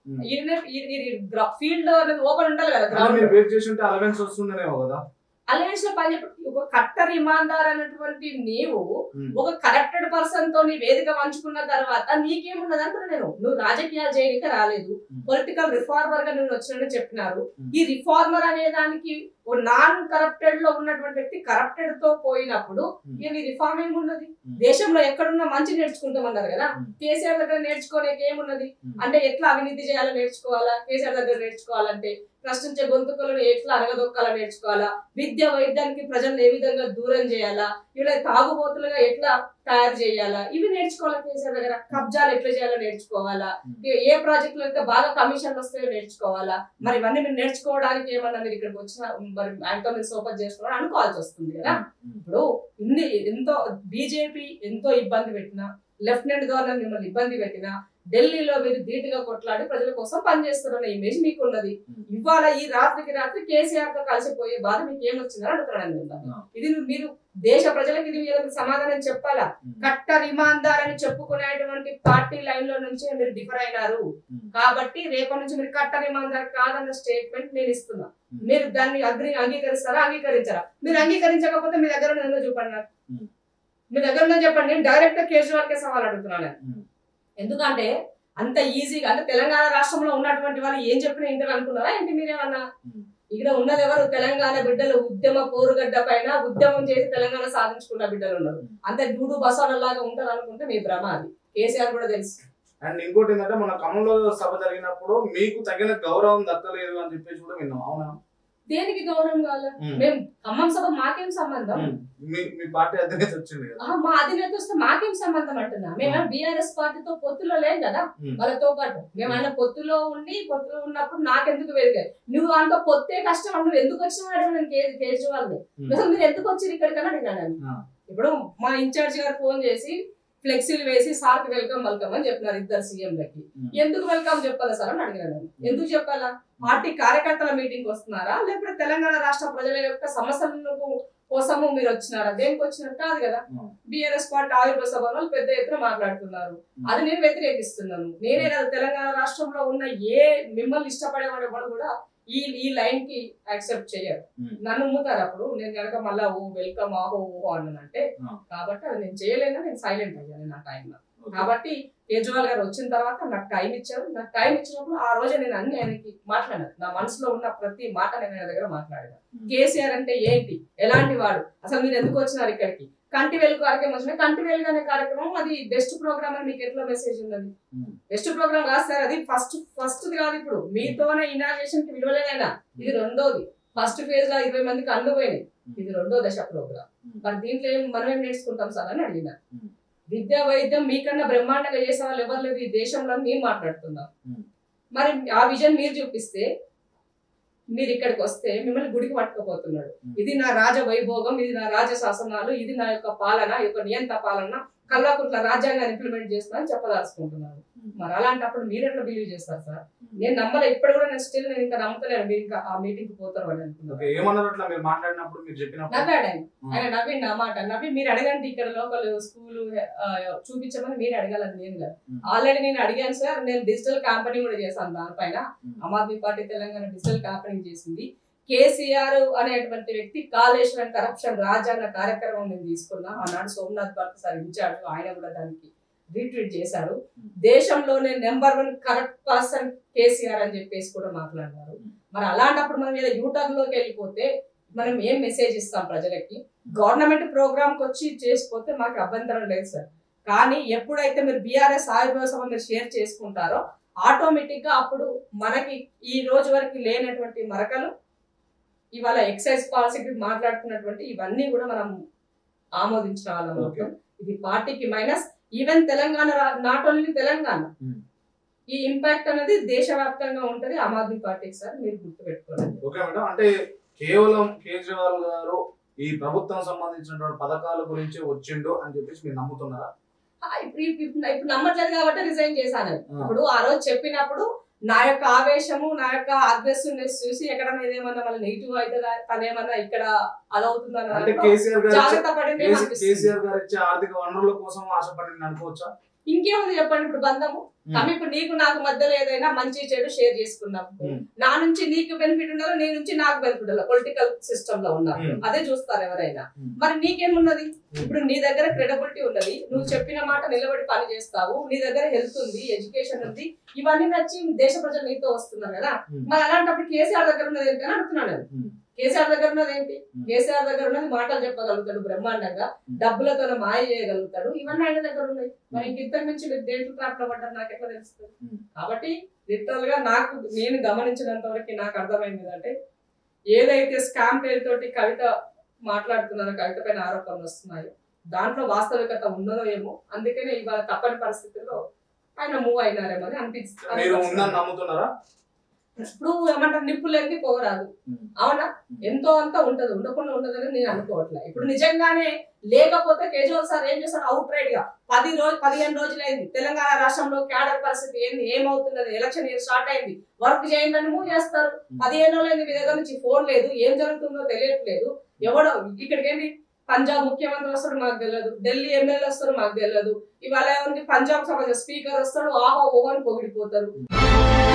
Field అనేది open ఉండాలి కదా అలా గ్రౌండ్ మీరు వెయిట్ చేసి ఉంటే అలవెన్స్ వస్తుండేనేమో కదా అలయన్స్ లో పని ఒక కట్టర్ ఇమాందార్ అన్నటువంటి నీవు ఉమ్. ఒక కరెక్టెడ్ పర్సన్ తో నీ వేదిక పంచుకున్న తర్వాత నీకేమున్నది అంటున్నా నేను నువ్వు రాజకీయాలు చేయడానికి రాలేదు Hmm. పొలిటికల్ రిఫార్మర్ గా నువ్వు వచ్చినని చెప్పినారు Hmm. ఈ రిఫార్మర్ అనే దానికి ఓ నాన్ కరప్టెడ్ లో ఉన్నటువంటి వ్యక్తి కరప్టెడ్ తో పోయినప్పుడు Hmm. ఇక నీ రిఫార్మింగ్ ఉన్నది Hmm. దేశంలో ఎక్కడున్నా మంచి నేర్చుకుంటామన్నారు కదా Hmm. కేసీఆర్ దగ్గర నేర్చుకోలేక ఏమున్నది Hmm. అంటే ఎట్లా అవినీతి చేయాలో నేర్చుకోవాలా కేసీఆర్ దగ్గర నేర్చుకోవాలంటే ప్రశ్నించే గొంతుకులను ఎట్లా అరగదొక్కాలో నేర్చుకోవాలా విద్య వైద్యానికి ప్రజలను ఏ విధంగా దూరం చేయాలా ఇలా తాగుబోతులుగా ఎట్లా తయారు చేయాలా ఇవి నేర్చుకోవాలా కేసీఆర్ దగ్గర కబ్జాలు ఎట్లా చేయాలో నేర్చుకోవాలా ఏ- ఏ ప్రాజెక్టులు అయితే బాగా కమిషన్లు వస్తాయో నేర్చుకోవాలా మరి ఇవన్నీ మీరు నేర్చుకోవడానికి ఏమన్నా మీరు ఇక్కడికి వచ్చిన మరి ఆయనతో మీరు సోపర్ చేసుకోవాలని అనుకోవాల్సి వస్తుంది కదా ఇప్పుడు ఇన్ని ఎంతో బీజేపీ ఎంతో ఇబ్బంది పెట్టినా లెఫ్టినెంట్ గవర్నర్ మిమ్మల్ని ఇబ్బంది పెట్టినా ఢిల్లీలో మీరు ధీటుగా కొట్లాడి ప్రజల కోసం పనిచేస్తున్న ఇమేజ్ మీకు ఉన్నది ఇవాళ ఈ రాత్రికి రాత్రి కేసీఆర్ తో కలిసిపోయే బాధ మీకు ఏమొచ్చిందని అడుగుతున్నాను నేను మిమ్మల్ని. ఇది మీరు దేశ ప్రజలకు ఇది మీరు సమాధానం చెప్పాలా కట్టర్ ఇమాందార్ అని చెప్పుకునేటువంటి పార్టీ లైన్ లో నుంచే మీరు డిఫర్ అయినారు కాబట్టి రేపటి నుంచి మీరు కట్టర్ ఇమాందార్ కాదన్న స్టేట్మెంట్ నేను ఇస్తున్నా మీరు దాన్ని అగ్రి అంగీకరిస్తారా అంగీకరించారా మీరు అంగీకరించకపోతే మీ దగ్గర ఉన్నది ఏందో చూపండి నాకు Hmm. మీ దగ్గర ఉన్నది చెప్పండి నేను డైరెక్ట్ కేజ్రీవాల్ కే సవాల్ అడుగుతున్నాను నేను. Hmm. ఎందుకంటే అంత ఈజీగా అంటే తెలంగాణ రాష్ట్రంలో ఉన్నటువంటి వాళ్ళు ఏం చెప్పినా ఇంటర్ అనుకున్నారా ఏంటి మీరేమన్నా Hmm. ఇక్కడ ఉన్నది ఎవరు తెలంగాణ బిడ్డలు ఉద్యమ పోరుగడ్డ పైన ఉద్యమం చేసి తెలంగాణ సాధించుకున్న బిడ్డలు ఉన్నారు అంతే డూడు బసాలలాగా ఉంటారు అనుకుంటే మీ భ్రమ అది కేసీఆర్ కూడా తెలుసు అండ్ ఇంకోటి ఏంటంటే మన ఖమ్మంలో సభ జరిగినప్పుడు మీకు తగిన గౌరవం దక్కలేదు అని చెప్పేసి కూడా విన్నాం అవునా దేనికి గౌరవం కావాలి ఉమ్. మేము ఖమ్మం సభ మాకేం సంబంధం ఉమ్. మీ మీ పార్టీ అధినేత వచ్చింది కదా ఆహా, మా అధినేత వస్తే మాకేం సంబంధం అంటున్నా మేము బీఆర్ఎస్ పార్టీతో పొత్తులో లేం కదా ఉమ్. వాళ్ళతో పాటు మేము ఆయన పొత్తులో ఉండి పొత్తులో ఉన్నప్పుడు నాకెందుకు వేదిక నువ్వు అంత పొత్తే కష్టం నువ్వు ఎందుకు వచ్చినావు అడిగిన నేను కే- కేజ్రీవాల్ ని ఉమ్. అసలు మీరు ఎందుకు వచ్చారు ఇక్కడికన్నా అడిగినా నేను ఆ. ఇప్పుడు మా ఇన్ఛార్జ్ గారు ఫోన్ చేసి ఫ్లెక్సీలు వేసి సార్కి వెల్కమ్ వెల్కమ్ అని చెప్పినారు ఇద్దరు సీఎంలకి ఉమ్. ఎందుకు వెల్కమ్ చెప్పాలా సార్ అని అడిగినా నేను ఎందుకు చెప్పాలా పార్టీ కార్యకర్తల మీటింగ్ వస్తున్నారా లేకపోతే తెలంగాణ రాష్ట్ర ప్రజల యొక్క సమస్యలకు కోసము మీరు వచ్చినారా దేనికి వచ్చినారు కాదు కదా ఉమ్. బిఆర్ఎస్ పార్టీ ఆవిర్భ సభ వాళ్ళు పెద్ద ఎత్తున మాట్లాడుతున్నారు ఉమ్. అది నేను వ్యతిరేకిస్తున్నాను నేనే కాదు తెలంగాణ రాష్ట్రంలో ఉన్న ఏ మిమ్మల్ని ఇష్టపడేవాడు ఎవడు కూడా ఈ ఈ లైన్ కి యాక్సెప్ట్ చేయరు ఉమ్. నన్ను ఉమ్ముతారు అప్పుడు నేను కనుక మళ్ళా ఓ వెల్కమ్ ఆహో ఓ అన్నానంటే ఆ. కాబట్టి అది నేను చేయలేను నేను సైలెంట్ అయ్యాను నా టైంలో ఓకే. కాబట్టి కేజ్రీవాల్ గారు వచ్చిన తర్వాత నాకు టైం ఇచ్చారు నాకు టైం ఇచ్చినప్పుడు ఆ రోజే నేను అన్ని ఆయనకి మాట్లాడాను నా మనసులో ఉన్న ప్రతి మాట నేను ఆయన దగ్గర మాట్లాడాను ఉమ్. కేసీఆర్ అంటే ఏంటి ఎలాంటి వాడు అసలు మీరు ఎందుకు వచ్చినారు ఇక్కడికి కంటి వెలుగు కార్యక్రమం వచ్చిన కంటి వెలుగు అనే కార్యక్రమం అది బెస్ట్ ప్రోగ్రామ్ అని మీకు ఎట్లా మెసేజ్ ఉన్నది ఉమ్. బెస్ట్ ప్రోగ్రామ్ కాదు సార్ అది ఫస్ట్ ఫస్ట్ కాదు ఇప్పుడు మీతోనే ఇనాగ్రేషన్ కి విలువలేదైనా ఇది రెండోది ఫస్ట్ ఫేజ్ లో ఇరవై మందికి అన్ను పోయినాయి ఇది రెండో దశ ప్రోగ్రామ్ ఉమ్. మరి దీంట్లో ఏం మనం ఏం నేర్చుకుంటాం సార్ అని అడిగిన ఉమ్. విద్యా వైద్యం మీకన్నా బ్రహ్మాండంగా చేసే వాళ్ళు ఎవరు లేదు ఈ దేశంలో అని మేము మాట్లాడుతున్నాం ఉమ్. మరి ఆ విజన్ మీరు చూపిస్తే మీరు ఇక్కడికి వస్తే మిమ్మల్ని గుడికి పట్టుకుపోతున్నాడు ఉమ్. ఇది నా రాజ వైభోగం ఇది నా రాజ శాసనాలు ఇది నా యొక్క పాలన ఈ యొక్క నియంత పాలన కల్లాకుట్ల రాజ్యాంగాన్ని ఇంప్లిమెంట్ చేస్తున్నా అని చెప్పదలుచుకుంటున్నాను ఉమ్. మరి అలాంటప్పుడు మీరు ఎట్లా బిలీవ్ చేస్తారు సార్ నేను నమ్మలే ఇప్పుడు కూడా నేను స్టిల్ నేను ఇంకా నమ్మతలేను మీరు ఇంకా ఆ మీటింగ్ కి పోతారు అని అనుకున్నాను ఓకే ఏమన్నారు అట్లా మీరు మాట్లాడినప్పుడు మీరు చెప్పినప్పుడు నవ్వాడు ఆయన ఉమ్. ఆయన నవ్విండు ఆ మాట నవ్వి మీరు అడగండి ఇక్కడ లోకల్ స్కూల్ చూపించమని మీరు అడగాలని నేను కాదు ఉమ్. ఆల్రెడీ నేను అడిగాను సార్ నేను డిజిటల్ క్యాంపెయినింగ్ కూడా చేశాను దానిపైన ఉమ్. Aam Aadmi party Telangana digital campaigning చేసింది కేసీఆర్ అనేటువంటి వ్యక్తి కాళేశ్వరం కరప్షన్ రాజా అన్న కార్యక్రమం నేను తీసుకున్నా ఆనాడు సోమనాథ్ భట్ సార్ ఇన్ఛార్జ్ ఆయన కూడా దానికి రీట్వీట్ చేశారు దేశంలోనే number one correct person KCR అని చెప్పేసి కూడా మాట్లాడినారు మరి అలాంటప్పుడు మనం ఏదో యూటర్న్ లోకి వెళ్ళిపోతే మనం ఏం మెసేజ్ ఇస్తాం ప్రజలకి గవర్నమెంట్ ప్రోగ్రామ్ కి వచ్చి చేసిపోతే మాకు అభ్యంతరం లేదు సార్ కానీ ఎప్పుడైతే మీరు బీఆర్ఎస్ ఆయుర్వేద సభ మీరు షేర్ చేసుకుంటారో ఆటోమేటిక్ గా అప్పుడు మనకి ఈ రోజు వరకు లేనటువంటి మరకలు ఇవాళ ఎక్సైజ్ పాలసీకి మాట్లాడుతున్నటువంటి ఇవన్నీ కూడా మనం ఆమోదించిన వాళ్ళం Okay. అవుతాం. ఇది పార్టీకి minus even Telangana not only Telangana Hmm. ఈ ఇంపాక్ట్ అనేది దేశవ్యాప్తంగా ఉంటది ఆమ్ ఆద్మీ పార్టీకి సార్ మీరు గుర్తుపెట్టుకోండి ఓకే మేడం అంటే కేవలం కేజ్రీవాల్ గారు ఈ ప్రభుత్వం సంబంధించినటువంటి పథకాల గురించి వచ్చిండు అని చెప్పేసి మీరు నమ్ముతున్నారా ఆ, ఇప్పుడు ఇప్పుడు ఇప్పుడు నమ్మట్లేదు కాబట్టి రిజైన్ చేశాను ఆ. ఇప్పుడు ఆ రోజు చెప్పినప్పుడు నా యొక్క ఆవేశము నా యొక్క అగ్రెసివ్నెస్ చూసి ఎక్కడైనా ఇదేమన్నా మళ్ళీ నెగిటివ్ అయితే తనేమన్నా ఇక్కడ అదవుతుందని అంటే కేసీఆర్ గారు ఇచ్చే- జాగ్రత్త పడింది కేసీ- కేసీఆర్ గారు ఇచ్చే ఆర్థిక వనరుల కోసం ఆశపడి అనుకోవచ్చా ఇంకేముంది చెప్పండి ఇప్పుడు బంధము ఉమ్. ఆమె ఇప్పుడు నీకు నాకు మధ్యలో ఏదైనా మంచి చెడు షేర్ చేసుకున్నాం ఉమ్. నా నుంచి నీకు బెనిఫిట్ ఉండాలి నీ నుంచి నాకు బెనిఫిట్ ఉండాలి పొలిటికల్ సిస్టమ్ లో ఉన్నా ఉమ్. అదే చూస్తారు ఎవరైనా ఉమ్. మరి నీకేమున్నది ఇప్పుడు నీ దగ్గర క్రెడిబిలిటీ ఉన్నది నువ్వు చెప్పిన మాట నిలబడి పని చేస్తావు నీ దగ్గర హెల్త్ ఉంది ఎడ్యుకేషన్ ఉంది ఇవన్నీ నచ్చి దేశ ప్రజలు నీతో వస్తున్నారు కదా ఉమ్. మరి అలాంటప్పుడు కేసీఆర్ దగ్గర ఉన్నది ఏంటి అని అడుగుతున్నాను నేను. ఉమ్. కేసీఆర్ దగ్గర ఉన్నది ఏంటి ఉమ్. కేసీఆర్ దగ్గర ఉన్నది మాటలు చెప్పగలుగుతాడు బ్రహ్మాండంగా ఉమ్. డబ్బులతో మాయ చేయగలుగుతాడు ఇవన్నీ ఆయన దగ్గర ఉన్నాయి మరి ఇంక ఇద్దరి నుంచి మీరు దేంట్లో ట్రాప్ పడ్డారు నాకు ఎట్లా తెలుస్తుంది ఉమ్. కాబట్టి లిటరల్ గా నాకు నేను గమనించినంత వరకు నాకు అర్థమైంది ఏంటంటే ఏదైతే స్కామ్ పేరుతోటి కవిత మాట్లాడుతున్నారో కవిత పైన ఆరోపణలు వస్తున్నాయో దాంట్లో వాస్తవికత ఉన్నదో ఏమో అందుకనే ఇవాళ తప్పని పరిస్థితుల్లో ఆయన మూవ్ అయినారేమో అని అనిపిస్తుంది మీరు ఉందని నమ్ముతున్నారా ఇప్పుడు ఏమంటారు నిప్పు లేని పోరాదు ఉమ్. అవునా ఎంతో అంత ఉంటది ఉండకుండా ఉండదని నేను అనుకోవట్లే ఇప్పుడు నిజంగానే లేకపోతే కేజ్రీవాల్ సార్ ఏం చేస్తారు అవుట్ రైట్ గా పది రోజు పదిహేను రోజులైంది తెలంగాణ రాష్ట్రంలో క్యాడర్ పరిస్థితి ఏంది ఏమవుతున్నది ఎలక్షన్ ఇయర్ స్టార్ట్ అయింది వర్క్ చేయండి అని మూవ్ చేస్తారు పదిహేను రోజులైంది మీ దగ్గర నుంచి ఫోన్ లేదు ఏం జరుగుతుందో తెలియట్లేదు ఎవడో ఇక్కడికి ఏంటి పంజాబ్ ముఖ్యమంత్రి వస్తాడు మాకు తెలియదు ఢిల్లీ ఎమ్మెల్యే వస్తాడు మాకు తెలియదు ఇవాళ ఏముంది పంజాబ్ సంబంధించిన స్పీకర్ వస్తాడు ఆహో ఓహో అని పొగిడిపోతారు